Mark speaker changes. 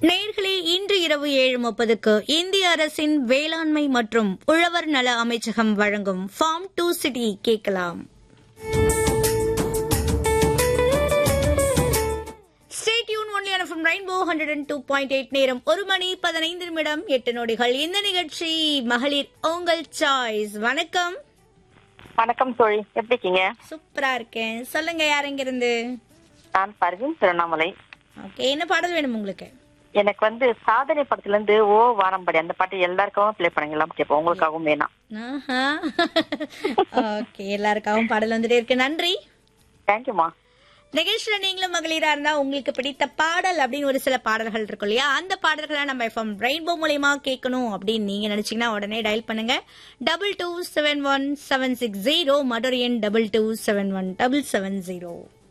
Speaker 1: நேர்களே இன்று இரவு ஏழு முப்பதுக்கு இந்திய அரசின் வேளாண்மை மற்றும் உழவர் நல அமைச்சகம் வழங்கும் ஃபார்ம் டூ சிட்டி கேட்கலாம் ஸ்டேட்யூன் ஒன்லி அனுப்பும் rainbow hundred and two point eight நேரம் ஒரு மணி பதினைந்து நிமிடம் எட்டு நொடிகள் இந்த நிகழ்ச்சி மகளிர் உங்கள் சாய்ஸ் வணக்கம்
Speaker 2: வணக்கம் தோழி எப்படி இருக்கீங்க
Speaker 1: சூப்பரா இருக்கேன் சொல்லுங்க யார் இருந்து
Speaker 2: நான் பர்வீன் திருவண்ணாமலை
Speaker 1: ஓகே என்ன பாடல் வேணும் உங்களுக்கு
Speaker 2: எனக்கு வந்து சாதனை படத்துல இருந்து ஓ வாரம்படி அந்த பாட்டு எல்லாருக்காகவும் ப்ளே பண்ணுங்கலாம் கேட்போம் உங்களுக்காகவும் வேணாம்
Speaker 1: ஓகே எல்லாருக்காகவும் பாடல் வந்துட்டே இருக்கு நன்றி
Speaker 2: தேங்க்யூமா
Speaker 1: நிகழ்ச்சியில நீங்களும் மகளிரா இருந்தா உங்களுக்கு பிடித்த பாடல் அப்படின்னு ஒரு சில பாடல்கள் இருக்கும் இல்லையா அந்த பாடல்களை நம்ம எஃப்எம் ரெயின்போ மூலயமா கேட்கணும் அப்படின்னு நீங்க நினைச்சீங்கன்னா உடனே டயல் பண்ணுங்க double two seven one seven six zero Madurai எண் double two seven one double seven zero